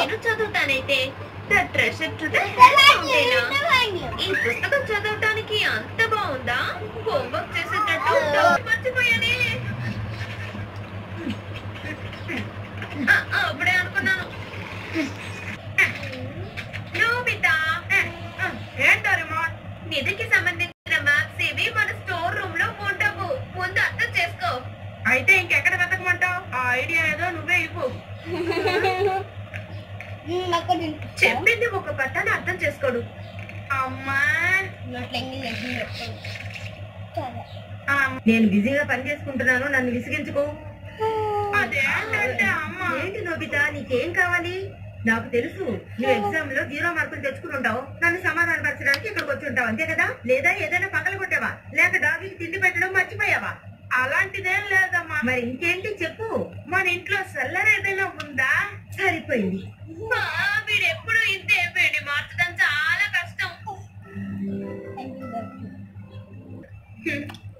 నేను చదువుతానైతే the treasure to the ఈ పుస్తకం చదవటానికి అంత బాగుందా హోంవర్క్ చేసేటట్టు డౌట్ మర్చిపోయానే ఆ, ఆ, అప్పుడే అనుకున్నాను నోబితా ఏంటో రిమోట్ నిధికి సంబంధించిన మ్యాప్స్ ఇవి మన స్టోర్ రూమ్ లో ఉండవు ముందు అర్థం చేసుకో అయితే ఇంకెక్కడ వెతకమంటావు ఆ ఐడియా ఏదో నువ్వే ఇవ్వు నాకు చెప్పింది ఒక పట్టాన్ని అర్థం చేసుకోడు అమ్మా ఆ, నేను బిజీగా పని చేసుకుంటున్నాను నన్ను విసిగించుకో అదేంటంటే అమ్మ ఏంటి నోబిత నీకేం కావాలి నాకు తెలుసు నువ్వు ఎగ్జామ్ లో జీరో మార్కులు తెచ్చుకుని ఉంటావు నన్ను సమాధానపరచడానికి ఇక్కడికి వచ్చి ఉంటావు అంతే కదా లేదా ఏదైనా పగల కొట్టావా లేక డాగికి తిండి పెట్టడం మర్చిపోయావా అలాంటిదేం లేదమ్మా మరి ఇంకేంటి చెప్పు మన ఇంట్లో సెల్లర్ ఏదైనా ఉందా సరిపోయింది వీడు ఎప్పుడు ఇంతే వీడిని మార్చడం చాలా కష్టం హ్మ్.